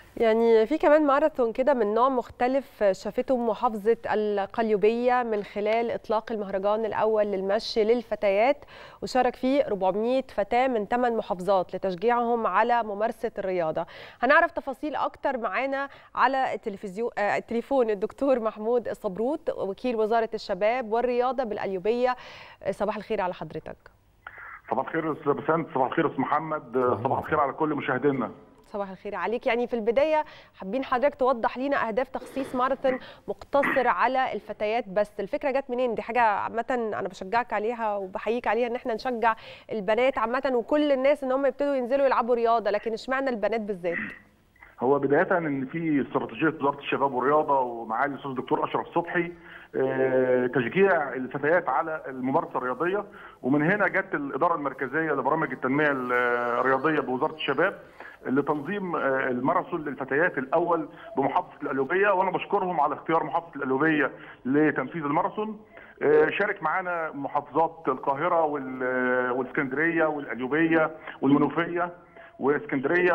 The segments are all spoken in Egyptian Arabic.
يعني في كمان ماراثون كده من نوع مختلف شافته محافظة القليوبية من خلال إطلاق المهرجان الأول للمشي للفتيات وشارك فيه 400 فتاة من 8 محافظات لتشجيعهم على ممارسة الرياضة هنعرف تفاصيل أكتر معانا على التلفزيون آه، التليفون الدكتور محمود الصبروت وكيل وزارة الشباب والرياضة بالقليوبية صباح الخير على حضرتك صباح الخير يا استاذ بسنت صباح الخير يا استاذ محمد صباح الخير على كل مشاهدينا صباح الخير عليك يعني في البداية حابين حضرتك توضح لينا أهداف تخصيص ماراثون مقتصر على الفتيات بس الفكرة جت منين دي حاجة عامة أنا بشجعك عليها وبحييك عليها إن احنا نشجع البنات عامة وكل الناس إن هم يبتدوا ينزلوا يلعبوا رياضة لكن اشمعنى البنات بالذات هو بدايه ان في استراتيجيه وزاره الشباب والرياضه ومعالي الاستاذ الدكتور اشرف صبحي آه، تشجيع الفتيات على الممارسه الرياضيه ومن هنا جت الاداره المركزيه لبرامج التنميه الرياضيه بوزاره الشباب لتنظيم آه، الماراثون للفتيات الاول بمحافظه القليوبيه وانا بشكرهم على اختيار محافظه القليوبيه لتنفيذ الماراثون آه، شارك معانا محافظات القاهره وال- والاسكندريه والقليوبيه والمنوفيه واسكندريه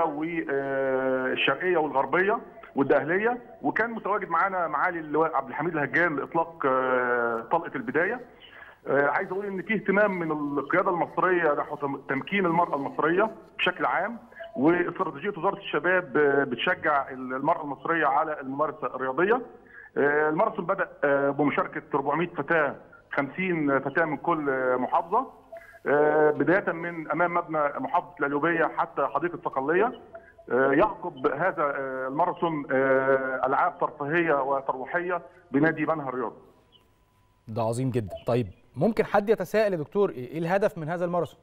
والشرقيه والغربيه والدقهليه وكان متواجد معانا معالي اللواء عبد الحميد الهجان لاطلاق آه، طلقه البدايه آه، عايز اقول ان في اهتمام من القياده المصريه نحو تم- تمكين المراه المصريه بشكل عام واستراتيجيه وزاره الشباب آه، بتشجع المراه المصريه على الممارسه الرياضيه آه، الماراثون بدا آه، بمشاركه 400 فتاه 50 فتاه من كل آه، محافظه آه، بدايه من امام مبنى محافظه القليوبيه حتى حديقه صقليه آه، يعقب هذا آه، الماراثون آه، العاب ترفيهيه وترويحيه بنادي بنها الرياضي ده عظيم جدا طيب ممكن حد يتساءل يا دكتور ايه الهدف من هذا الماراثون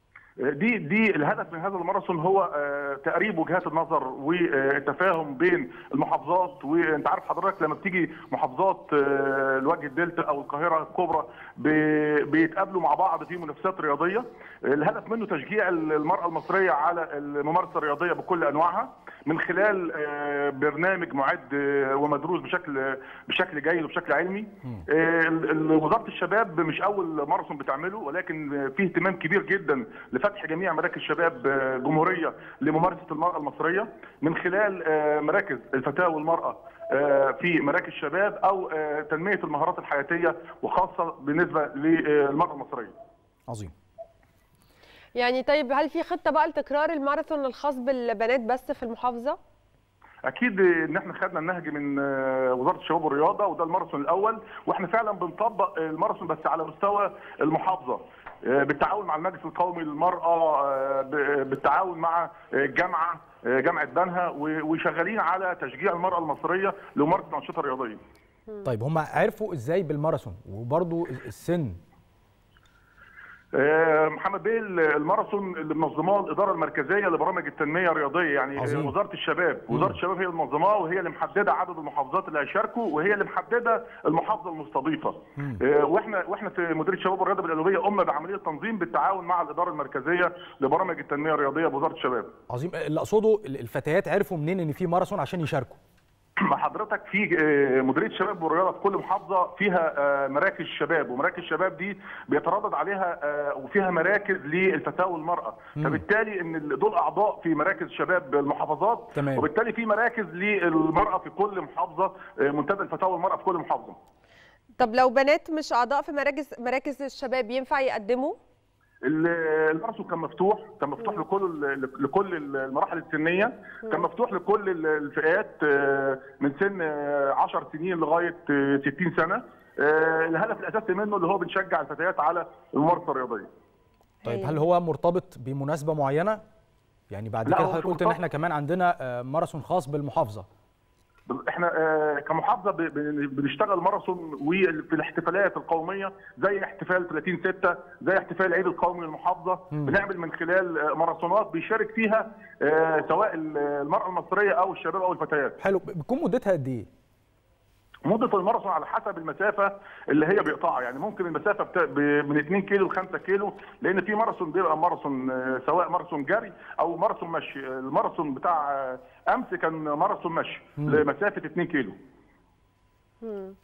دي دي الهدف من هذا الماراثون هو آه، تقريب وجهات النظر والتفاهم بين المحافظات وانت عارف حضرتك لما بتيجي محافظات آه، الوجه الدلتا او القاهره الكبرى ب- بيتقابلوا مع بعض في منافسات رياضيه الهدف منه تشجيع المراه المصريه على الممارسه الرياضيه بكل انواعها من خلال آه، برنامج معد آه، ومدروس بشكل بشكل جيد وبشكل علمي آه، ال- ال- وزاره الشباب مش اول ماراثون بتعمله ولكن آه، في اهتمام كبير جدا لفتح جميع مراكز شباب آه، جمهوريه لممارسه المراه المصريه من خلال آه، مراكز الفتاه والمراه آه، في مراكز شباب او آه، تنميه المهارات الحياتيه وخاصه بالنسبه للمراه المصريه عظيم يعني طيب هل في خطة بقى لتكرار الماراثون الخاص بالبنات بس في المحافظة؟ اكيد ان احنا خدنا النهج من آه، وزاره الشباب والرياضه وده الماراثون الاول واحنا فعلا بنطبق الماراثون بس على مستوى المحافظه آه، بالتعاون مع المجلس القومي للمراه آه، ب- بالتعاون مع آه، الجامعه آه، جامعه بنها و- وشغالين على تشجيع المراه المصريه لممارسه الانشطه الرياضيه طيب هم عرفوا ازاي بالماراثون وبرضو السن آه، محمد بيه الماراثون اللي منظماه الاداره المركزيه لبرامج التنميه الرياضيه يعني عظيم. وزاره الشباب وزاره الشباب هي اللي منظماه وهي اللي محدده عدد المحافظات اللي هيشاركوا وهي اللي محدده المحافظه المستضيفه آه، واحنا واحنا في مديريه الشباب والرياضه بالقليوبيه قمنا بعمليه تنظيم بالتعاون مع الاداره المركزيه لبرامج التنميه الرياضيه بوزاره الشباب عظيم اللي اقصده الفتيات عرفوا منين ان في ماراثون عشان يشاركوا مع حضرتك في آه، مديريه الشباب والرياضه في كل محافظه فيها آه، مراكز شباب ومراكز الشباب دي بيتردد عليها آه، وفيها مراكز للفتاه والمراه فبالتالي ان ال- دول اعضاء في مراكز شباب المحافظات تمام. وبالتالي في مراكز للمراه في كل محافظه آه، منتدى الفتاه والمراه في كل محافظه طب لو بنات مش أعضاء في مراكز مراكز الشباب ينفع يقدموا؟ ال- الماراثون كان مفتوح كان مفتوح لكل ال- لكل المراحل السنيه كان مفتوح لكل ال- الفئات آه، من سن آه، 10 سنين لغايه آه، 60 سنه آه، الهدف الاساسي منه اللي هو بنشجع الفتيات على الممارسه الرياضيه طيب هل هو مرتبط بمناسبه معينه يعني بعد لا، كده هو حضرتك مش قلت ان مرتبط. احنا كمان عندنا آه، ماراثون خاص بالمحافظه احنا آه، كمحافظه ب- ب- بنشتغل ماراثون وفي الاحتفالات القوميه زي احتفال 30 6 زي احتفال العيد القومي للمحافظه بنعمل من خلال آه، ماراثونات بيشارك فيها آه، سواء المراه المصريه او الشباب او الفتيات حلو بتكون مدتها قد ايه مده الماراثون على حسب المسافه اللي هي بيقطعها يعني ممكن المسافه بتا... ب... من 2 كيلو ل 5 كيلو لان في ماراثون بيبقى ماراثون آه، سواء ماراثون جري او ماراثون مشي الماراثون بتاع آه، امس كان ماراثون مشي لمسافه 2 كيلو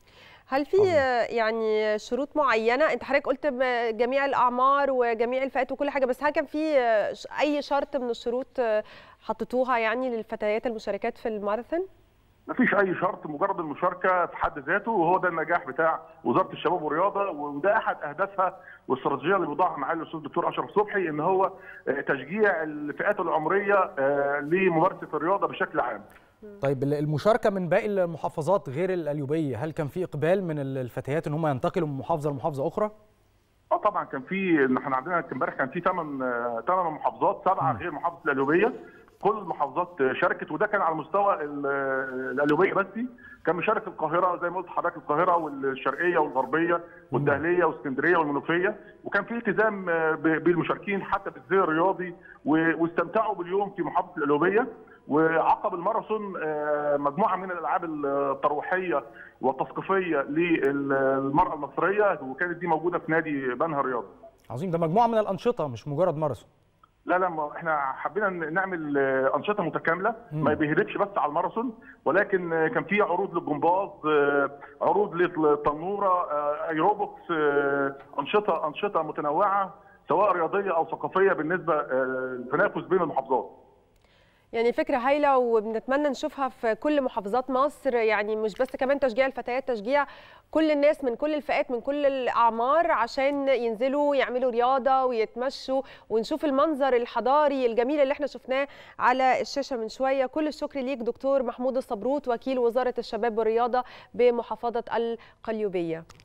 هل في يعني شروط معينه انت حضرتك قلت جميع الاعمار وجميع الفئات وكل حاجه بس هل كان في اي شرط من الشروط حطيتوها يعني للفتيات المشاركات في الماراثون ما فيش اي شرط مجرد المشاركه في حد ذاته وهو ده النجاح بتاع وزاره الشباب والرياضه وده احد اهدافها والاستراتيجيه اللي بيوضعها معالي الاستاذ الدكتور اشرف صبحي ان هو تشجيع الفئات العمريه لممارسه الرياضه بشكل عام. طيب المشاركه من باقي المحافظات غير القليوبيه هل كان في اقبال من الفتيات ان هم ينتقلوا من محافظه لمحافظه اخرى؟ اه طبعا كان في احنا عندنا امبارح كان في ثمان ثمان محافظات سبعه غير محافظه القليوبيه كل المحافظات شاركت وده كان على مستوى القليوبيه بس كان مشارك القاهره زي ما قلت حضرتك القاهره والشرقيه والغربيه والدهليه واسكندريه والمنوفيه وكان في التزام بالمشاركين حتى في الزي الرياضي واستمتعوا باليوم في محافظه القليوبيه وعقب الماراثون مجموعه من الالعاب الترويحيه والتثقيفيه للمراه المصريه وكانت دي موجوده في نادي بنها الرياضي. عظيم ده مجموعه من الانشطه مش مجرد ماراثون. لا لا احنا حبينا نعمل انشطه متكامله ما بيهدفش بس على الماراثون ولكن كان في عروض للجمباز عروض للتنوره ايروبكس انشطه انشطه متنوعه سواء رياضيه او ثقافيه بالنسبه للتنافس بين المحافظات يعني فكرة هايلة وبنتمنى نشوفها في كل محافظات مصر يعني مش بس كمان تشجيع الفتيات تشجيع كل الناس من كل الفئات من كل الأعمار عشان ينزلوا يعملوا رياضة ويتمشوا ونشوف المنظر الحضاري الجميل اللي احنا شفناه على الشاشة من شوية كل الشكر ليك دكتور محمود الصبروت وكيل وزارة الشباب والرياضة بمحافظة القليوبية